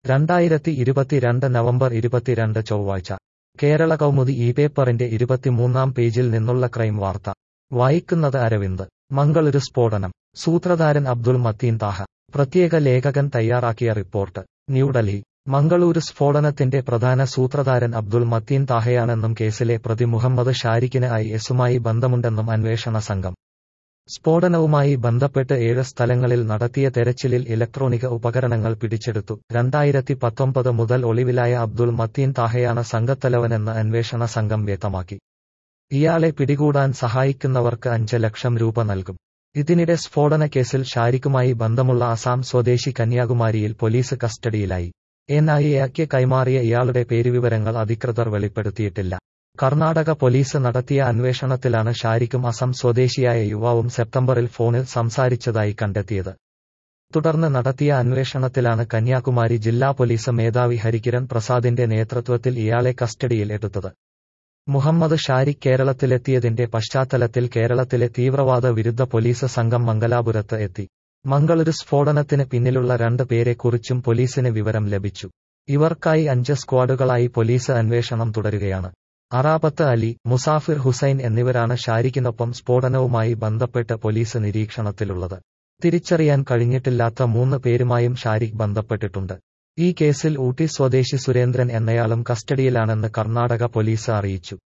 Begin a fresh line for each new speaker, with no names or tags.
രണ്ടായിരത്തി ഇരുപത്തിരണ്ട് നവംബർ ഇരുപത്തിരണ്ട് ചൊവ്വാഴ്ച കേരള കൗമുദി ഈ പേപ്പറിന്റെ ഇരുപത്തിമൂന്നാം പേജിൽ നിന്നുള്ള ക്രൈം വാർത്ത വായിക്കുന്നത് അരവിന്ദ് മംഗളൂരു സ്ഫോടനം സൂത്രധാരൻ അബ്ദുൾ മത്തീൻ താഹ പ്രത്യേക ലേഖകൻ തയ്യാറാക്കിയ റിപ്പോർട്ട് ന്യൂഡൽഹി മംഗളൂരു സ്ഫോടനത്തിന്റെ പ്രധാന സൂത്രധാരൻ അബ്ദുൾ മത്തീൻ താഹയാണെന്നും കേസിലെ പ്രതി മുഹമ്മദ് ഷാരിഖിന് ഐ എസുമായി ബന്ധമുണ്ടെന്നും അന്വേഷണ സംഘം സ്ഫോടനവുമായി ബന്ധപ്പെട്ട് ഏഴ് സ്ഥലങ്ങളിൽ നടത്തിയ തെരച്ചിലിൽ ഇലക്ട്രോണിക ഉപകരണങ്ങൾ പിടിച്ചെടുത്തു രണ്ടായിരത്തി പത്തൊമ്പത് മുതൽ ഒളിവിലായ അബ്ദുൾ മത്തീൻ താഹയാണ് സംഘത്തലവനെന്ന് അന്വേഷണ സംഘം വ്യക്തമാക്കി ഇയാളെ പിടികൂടാൻ സഹായിക്കുന്നവർക്ക് അഞ്ച് ലക്ഷം രൂപ നൽകും ഇതിനിടെ സ്ഫോടന കേസിൽ ഷാരിഖുമായി ബന്ധമുള്ള അസാം സ്വദേശി കന്യാകുമാരിയിൽ പോലീസ് കസ്റ്റഡിയിലായി എൻ ഐ എക്ക് കൈമാറിയ ഇയാളുടെ പേരുവിവരങ്ങൾ അധികൃതർ വെളിപ്പെടുത്തിയിട്ടില്ല കർണാടക പോലീസ് നടത്തിയ അന്വേഷണത്തിലാണ് ഷാരിഖും അസം സ്വദേശിയായ യുവാവും സെപ്റ്റംബറിൽ ഫോണിൽ സംസാരിച്ചതായി കണ്ടെത്തിയത് തുടർന്ന് നടത്തിയ അന്വേഷണത്തിലാണ് കന്യാകുമാരി ജില്ലാ പോലീസ് മേധാവി ഹരികിരൺ പ്രസാദിന്റെ നേതൃത്വത്തിൽ ഇയാളെ കസ്റ്റഡിയിൽ എടുത്തത് മുഹമ്മദ് ഷാരിഖ് കേരളത്തിലെത്തിയതിന്റെ പശ്ചാത്തലത്തിൽ കേരളത്തിലെ തീവ്രവാദ വിരുദ്ധ പോലീസ് സംഘം മംഗലാപുരത്ത് എത്തി മംഗളൂരു സ്ഫോടനത്തിന് പിന്നിലുള്ള രണ്ട് പേരെക്കുറിച്ചും പോലീസിന് വിവരം ലഭിച്ചു ഇവർക്കായി അഞ്ച് സ്ക്വാഡുകളായി പോലീസ് അന്വേഷണം തുടരുകയാണ് അറാബത്ത് അലി മുസാഫിർ ഹുസൈൻ എന്നിവരാണ് ഷാരിഖിനൊപ്പം സ്ഫോടനവുമായി ബന്ധപ്പെട്ട് പോലീസ് നിരീക്ഷണത്തിലുള്ളത് തിരിച്ചറിയാൻ കഴിഞ്ഞിട്ടില്ലാത്ത മൂന്ന് പേരുമായും ഷാരിഖ് ബന്ധപ്പെട്ടിട്ടുണ്ട് ഈ കേസിൽ ഊട്ടി സ്വദേശി സുരേന്ദ്രൻ എന്നയാളും കസ്റ്റഡിയിലാണെന്ന് കർണാടക പോലീസ് അറിയിച്ചു